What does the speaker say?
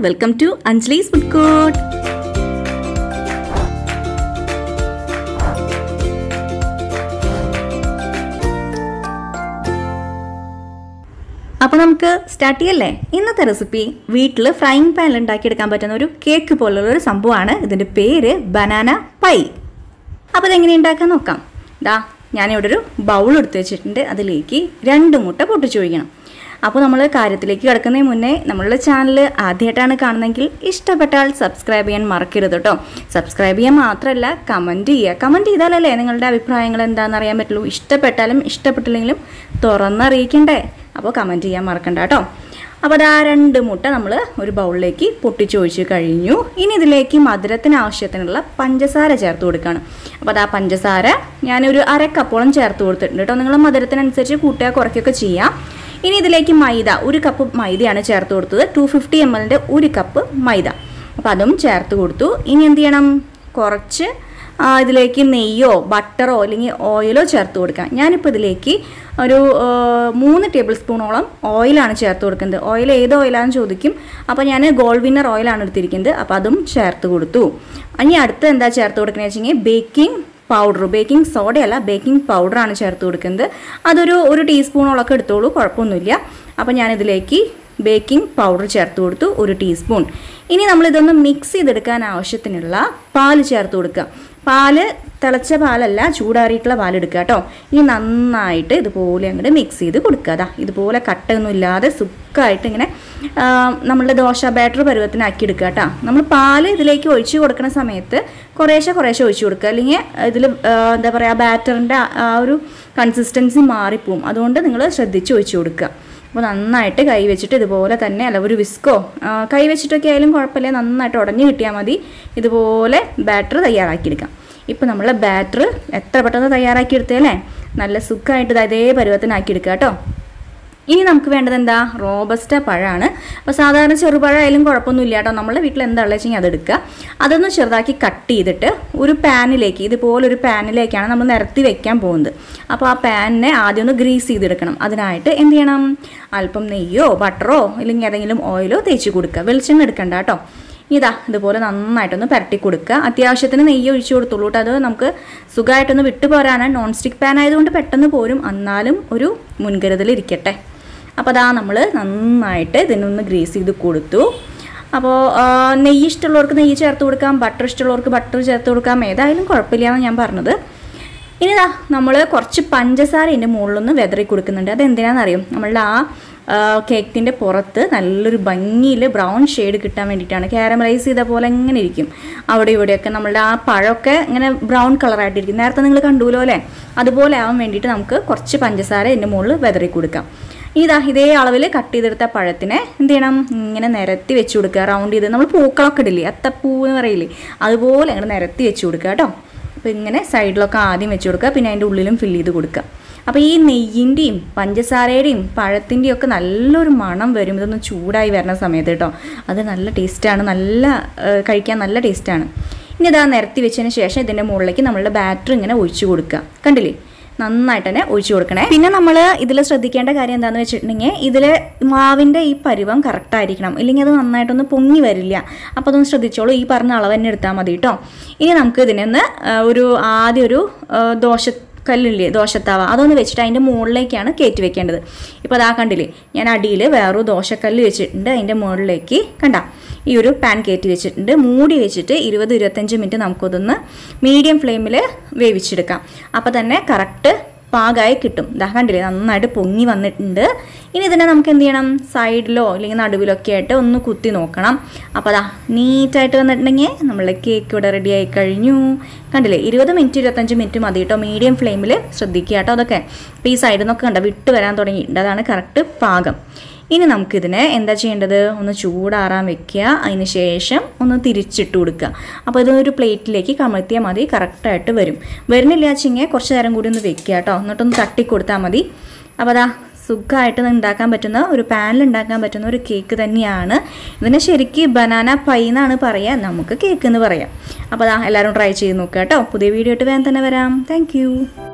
welcome to Anjali's food court അപ്പോൾ നമുക്ക് start ചെയ്യല്ലേ ഇന്നത്തെ റെസിപ്പി വീട്ടിൽ ഫ്രൈങ് പാനിൽ ഉണ്ടാക്കിയെടുക്കാൻ പറ്റുന്ന ഒരു കേക്ക് പോലുള്ള ഒരു സംഭവമാണ് ഇതിൻ്റെ പേര് ബനാന പൈ അപ്പോൾ ഇതെങ്ങനെ ഉണ്ടാക്കാൻ നോക്കാം ദാ ഞാനിവിടെ ഒരു ബൗൾ എടുത്ത് വെച്ചിട്ടുണ്ട് അതിലേക്ക് രണ്ട് മുട്ട പൊട്ടിച്ചൊഴിക്കണം അപ്പോൾ നമ്മൾ കാര്യത്തിലേക്ക് കിടക്കുന്നതിന് മുന്നേ നമ്മളുടെ ചാനൽ ആദ്യമായിട്ടാണ് കാണുന്നതെങ്കിൽ ഇഷ്ടപ്പെട്ടാൽ സബ്സ്ക്രൈബ് ചെയ്യാൻ മറക്കരുത് കേട്ടോ സബ്സ്ക്രൈബ് ചെയ്യാൻ മാത്രമല്ല കമൻറ്റ് ചെയ്യുക കമൻറ്റ് ചെയ്താലല്ലേ നിങ്ങളുടെ അഭിപ്രായങ്ങൾ എന്താണെന്ന് അറിയാൻ പറ്റുള്ളൂ ഇഷ്ടപ്പെട്ടാലും ഇഷ്ടപ്പെട്ടില്ലെങ്കിലും തുറന്നറിയിക്കണ്ടേ അപ്പോൾ കമൻറ്റ് ചെയ്യാൻ മറക്കണ്ട കേട്ടോ അപ്പോൾ അത് ആ രണ്ട് മുട്ട നമ്മൾ ഒരു ബൗളിലേക്ക് പൊട്ടിച്ചൊഴിച്ച് കഴിഞ്ഞു ഇനി ഇതിലേക്ക് മധുരത്തിന് ആവശ്യത്തിനുള്ള പഞ്ചസാര ചേർത്ത് കൊടുക്കുകയാണ് അപ്പോൾ അത് ആ പഞ്ചസാര ഞാനൊരു അര കപ്പോളം ചേർത്ത് കൊടുത്തിട്ടുണ്ട് കേട്ടോ നിങ്ങൾ മധുരത്തിനനുസരിച്ച് കൂട്ടുക കുറയ്ക്കുകയൊക്കെ ചെയ്യാം ഇനി ഇതിലേക്ക് മൈദ ഒരു കപ്പ് മൈദയാണ് ചേർത്ത് കൊടുത്തത് ടു ഫിഫ്റ്റി എം എല്ലിൻ്റെ ഒരു കപ്പ് മൈദ അപ്പോൾ അതും ചേർത്ത് കൊടുത്തു ഇനി എന്ത് ചെയ്യണം കുറച്ച് ആ, ഇതിലേക്ക് നെയ്യോ ബട്ടറോ അല്ലെങ്കിൽ ഓയിലോ ചേർത്ത് കൊടുക്കാം ഞാനിപ്പോൾ ഇതിലേക്ക് ഒരു ആ, മൂന്ന് ടേബിൾ സ്പൂണോളം ഓയിലാണ് ചേർത്ത് കൊടുക്കുന്നത് ഓയിൽ ഏത് ഓയിലാണെന്ന് ചോദിക്കും അപ്പോൾ ഞാൻ ഗോൾഡ് വിന്നർ ഓയിലാണ് എടുത്തിരിക്കുന്നത് അപ്പോൾ അതും ചേർത്ത് കൊടുത്തു ഇനി അടുത്ത് എന്താ ചേർത്ത് കൊടുക്കുന്നത് വെച്ചെങ്കിൽ ബേക്കിംഗ് പൗഡർ ബേക്കിംഗ് സോഡയല്ല ബേക്കിംഗ് പൗഡറാണ് ചേർത്ത് കൊടുക്കുന്നത് അതൊരു ഒരു ടീസ്പൂണോളൊക്കെ എടുത്തോളൂ കുഴപ്പമൊന്നുമില്ല അപ്പോൾ ഞാനിതിലേക്ക് ബേക്കിംഗ് പൗഡർ ചേർത്ത് കൊടുത്തു ഒരു ടീസ്പൂൺ ഇനി നമ്മളിതൊന്ന് മിക്സ് ചെയ്തെടുക്കാൻ ആവശ്യത്തിനുള്ള പാല് ചേർത്ത് കൊടുക്കുക പാല് തിളച്ച പാലല്ല ചൂടാറിയിട്ടുള്ള പാലെടുക്കുക കേട്ടോ ഇനി നന്നായിട്ട് ഇതുപോലെ അങ്ങോട്ട് മിക്സ് ചെയ്ത് കൊടുക്കുക അതാ ഇതുപോലെ കട്ടയൊന്നും ഇല്ലാതെ സുഖമായിട്ട് ഇങ്ങനെ ആ, നമ്മളുടെ ദോശ ബാറ്റർ പരുവത്തിനാക്കി എടുക്കുക കേട്ടോ നമ്മൾ പാല് ഇതിലേക്ക് ഒഴിച്ച് കൊടുക്കുന്ന സമയത്ത് കുറേശ്ശെ കുറേശ്ശെ ഒഴിച്ച് കൊടുക്കുക അല്ലെങ്കിൽ ഇതിൽ എന്താ പറയുക ബാറ്ററിൻ്റെ ആ ഒരു കൺസിസ്റ്റൻസി മാറിപ്പോവും അതുകൊണ്ട് നിങ്ങൾ ശ്രദ്ധിച്ച് ഒഴിച്ച് കൊടുക്കുക അപ്പോൾ നന്നായിട്ട് കൈ വെച്ചിട്ട് ഇതുപോലെ തന്നെ അല്ല ഒരു വിസ്കോ ആ, കൈ വെച്ചിട്ടൊക്കെ ആയാലും കുഴപ്പമില്ല നന്നായിട്ട് ഉടഞ്ഞു കിട്ടിയാൽ മതി ഇതുപോലെ ബാറ്റർ തയ്യാറാക്കിയെടുക്കാം ഇപ്പോൾ നമ്മൾ ബാറ്റർ എത്ര പെട്ടെന്ന് തയ്യാറാക്കി എടുത്തല്ലേ നല്ല സുഖമായിട്ട് ഇത് അതേ പരുവത്തിനാക്കി എടുക്കുക കേട്ടോ ഇനി നമുക്ക് വേണ്ടത് എന്താ റോബസ്റ്റ പഴമാണ് അപ്പോൾ സാധാരണ ചെറുപഴമായാലും കുഴപ്പമൊന്നുമില്ല കേട്ടോ നമ്മുടെ വീട്ടിൽ എന്താ ഉള്ളത് വെച്ചെങ്കിൽ അതെടുക്കുക അതൊന്ന് ചെറുതാക്കി കട്ട് ചെയ്തിട്ട് ഒരു പാനിലേക്ക് ഇതുപോലെ ഒരു പാനിലേക്കാണ് നമ്മൾ നിരത്തി വെക്കാൻ പോകുന്നത് അപ്പോൾ ആ പാനിനെ ആദ്യം ഒന്ന് ഗ്രീസ് ചെയ്തെടുക്കണം അതിനായിട്ട് എന്ത് ചെയ്യണം അല്പം നെയ്യോ ബട്ടറോ അല്ലെങ്കിൽ ഏതെങ്കിലും ഓയിലോ തേച്ച് കൊടുക്കുക വെളിച്ചെണ്ണ എടുക്കണ്ട കേട്ടോ ഇതാ ഇതുപോലെ നന്നായിട്ടൊന്ന് പുരട്ടി കൊടുക്കുക അത്യാവശ്യത്തിന് നെയ്യ് ഒഴിച്ചു കൊടുത്തോളൂ കേട്ടോ അത് നമുക്ക് സുഖമായിട്ടൊന്ന് വിട്ടു പോരാനാണ് നോൺ സ്റ്റിക്ക് പാൻ ആയതുകൊണ്ട് പെട്ടെന്ന് പോരും എന്നാലും ഒരു മുൻകരുതൽ ഇരിക്കട്ടെ അപ്പോൾ അതാ നമ്മൾ നന്നായിട്ട് ഇതിനൊന്ന് ഗ്രേസ് ചെയ്ത് കൊടുത്തു അപ്പോൾ നെയ്യ് ഇഷ്ടമുള്ളവർക്ക് നെയ്യ് ചേർത്ത് കൊടുക്കാം ബട്ടർ ഇഷ്ടമുള്ളവർക്ക് ബട്ടർ ചേർത്ത് കൊടുക്കാം ഏതായാലും കുഴപ്പമില്ല എന്നാണ് ഞാൻ പറഞ്ഞത് ഇനി ഇതാ നമ്മൾ കുറച്ച് പഞ്ചസാര ഇതിൻ്റെ മുകളിലൊന്ന് വെതറി കൊടുക്കുന്നുണ്ട് അതെന്തിനാണെന്നറിയും നമ്മളുടെ ആ കേക്കിൻ്റെ പുറത്ത് നല്ലൊരു ഭംഗിയിൽ ബ്രൗൺ ഷെയ്ഡ് കിട്ടാൻ വേണ്ടിയിട്ടാണ് കാരമലൈസ് ചെയ്ത പോലെ ഇങ്ങനെ ഇരിക്കും അവിടെ ഇവിടെയൊക്കെ നമ്മളുടെ ആ പഴമൊക്കെ ഇങ്ങനെ ബ്രൗൺ കളറായിട്ടിരിക്കും നേരത്തെ നിങ്ങൾ കണ്ടുല്ലോ അല്ലേ അതുപോലെ ആവാൻ വേണ്ടിയിട്ട് നമുക്ക് കുറച്ച് പഞ്ചസാര ഇതിൻ്റെ മുകളിൽ വെതറി കൊടുക്കാം ഇതാ ഇതേ അളവിൽ കട്ട് ചെയ്തെടുത്ത പഴത്തിനെ എന്ത് ചെയ്യണം ഇങ്ങനെ നിരത്തി വെച്ച് കൊടുക്കുക റൗണ്ട് ചെയ്ത് നമ്മൾ പൂക്കളൊക്കെ ഇടില്ലേ അത്തപ്പൂ എന്ന് പറയില്ലേ അതുപോലെ അങ്ങനെ നിരത്തി വെച്ച് കൊടുക്കുക കേട്ടോ അപ്പോൾ ഇങ്ങനെ സൈഡിലൊക്കെ ആദ്യം വെച്ച് കൊടുക്കുക പിന്നെ അതിൻ്റെ ഉള്ളിലും ഫില്ല് ചെയ്ത് കൊടുക്കുക അപ്പോൾ ഈ നെയ്യിൻ്റെയും പഞ്ചസാരയുടെയും പഴത്തിൻ്റെയും ഒക്കെ നല്ലൊരു മണം വരും ഇതൊന്ന് ചൂടായി വരുന്ന സമയത്ത് കേട്ടോ അത് നല്ല ടേസ്റ്റാണ് നല്ല ആ, കഴിക്കാൻ നല്ല ടേസ്റ്റാണ് ഇനി ഇതാ നിരത്തി വെച്ചതിന് ശേഷം ഇതിൻ്റെ മുകളിലേക്ക് നമ്മളുടെ ബാറ്റർ ഇങ്ങനെ ഒഴിച്ചു കൊടുക്കുക കണ്ടില്ലേ നന്നായിട്ട് തന്നെ ഒഴിച്ചു കൊടുക്കണേ പിന്നെ നമ്മൾ ഇതിൽ ശ്രദ്ധിക്കേണ്ട കാര്യം എന്താണെന്ന് വെച്ചിട്ടുണ്ടെങ്കിൽ ഇതിൽ മാവിൻ്റെ ഈ പരുവം കറക്റ്റ് ആയിരിക്കണം ഇല്ലെങ്കിൽ അത് നന്നായിട്ടൊന്ന് പൊങ്ങി വരില്ല അപ്പോൾ അതൊന്ന് ശ്രദ്ധിച്ചോളൂ ഈ പറഞ്ഞ അളവ് തന്നെ എടുത്താൽ മതി കേട്ടോ ഇനി നമുക്ക് ഇതിനൊന്ന് ആ, ഒരു ആദ്യം ഒരു ആ, ദോശ കല്ലില്ലേ ദോശത്താവ അതൊന്ന് വെച്ചിട്ട് അതിൻ്റെ മുകളിലേക്കാണ് കയറ്റി വെക്കേണ്ടത് ഇപ്പോൾ അതാ കണ്ടില്ലേ ഞാൻ അടിയിൽ വേറൊരു ദോശക്കല്ല് വെച്ചിട്ടുണ്ട് അതിൻ്റെ മുകളിലേക്ക് കണ്ട ഈ ഒരു പാൻ കയറ്റി വെച്ചിട്ടുണ്ട് മൂടി വെച്ചിട്ട് ഇരുപത് ഇരുപത്തഞ്ച് മിനിറ്റ് നമുക്കതൊന്ന് മീഡിയം ഫ്ലെയിമിൽ വേവിച്ചെടുക്കാം അപ്പോൾ തന്നെ കറക്റ്റ് പാകമായി കിട്ടും ഇതാ കണ്ടില്ലേ നന്നായിട്ട് പൊങ്ങി വന്നിട്ടുണ്ട് ഇനി ഇതിനെ നമുക്ക് എന്ത് ചെയ്യണം സൈഡിലോ അല്ലെങ്കിൽ നടുവിലൊക്കെ ആയിട്ട് ഒന്ന് കുത്തി നോക്കണം അപ്പോൾ അതാ നീറ്റായിട്ട് വന്നിട്ടുണ്ടെങ്കിൽ നമ്മളെ കേക്ക് ഇവിടെ റെഡി ആയി കഴിഞ്ഞു കണ്ടില്ലേ ഇരുപത് മിനിറ്റ് ഇരുപത്തഞ്ച് മിനിറ്റ് മതി കേട്ടോ മീഡിയം ഫ്ലെയിമിൽ ശ്രദ്ധിക്കുക കേട്ടോ അതൊക്കെ അപ്പോൾ ഈ സൈഡിൽ നിന്നൊക്കെ കണ്ട വിട്ട് വരാൻ തുടങ്ങിയിട്ടുണ്ട് അതാണ് കറക്റ്റ് പാകം ഇനി നമുക്കിതിനെ എന്താ ചെയ്യേണ്ടത് ഒന്ന് ചൂടാറാൻ വെക്കുക അതിന് ശേഷം ഒന്ന് തിരിച്ചിട്ട് കൊടുക്കുക അപ്പോൾ ഇതൊരു പ്ലേറ്റിലേക്ക് കമഴ്ത്തിയാൽ മതി കറക്റ്റായിട്ട് വരും വരുന്നില്ല വെച്ചെങ്കിൽ കുറച്ച് നേരം കൂടി ഒന്ന് വെക്കുക കേട്ടോ എന്നിട്ടൊന്ന് തട്ടി കൊടുത്താൽ മതി അപ്പോൾ അതാ സുഖമായിട്ട് ഉണ്ടാക്കാൻ പറ്റുന്ന ഒരു പാനിൽ ഉണ്ടാക്കാൻ പറ്റുന്ന ഒരു കേക്ക് തന്നെയാണ് ഇതിനെ ശരിക്ക് ബനാന പൈ എന്നാണ് പറയുക നമുക്ക് കേക്ക് എന്ന് പറയാം അപ്പോൾ അതാ എല്ലാവരും ട്രൈ ചെയ്ത് നോക്കുക കേട്ടോ പുതിയ വീഡിയോ ആയിട്ട് വേഗം തന്നെ വരാം താങ്ക്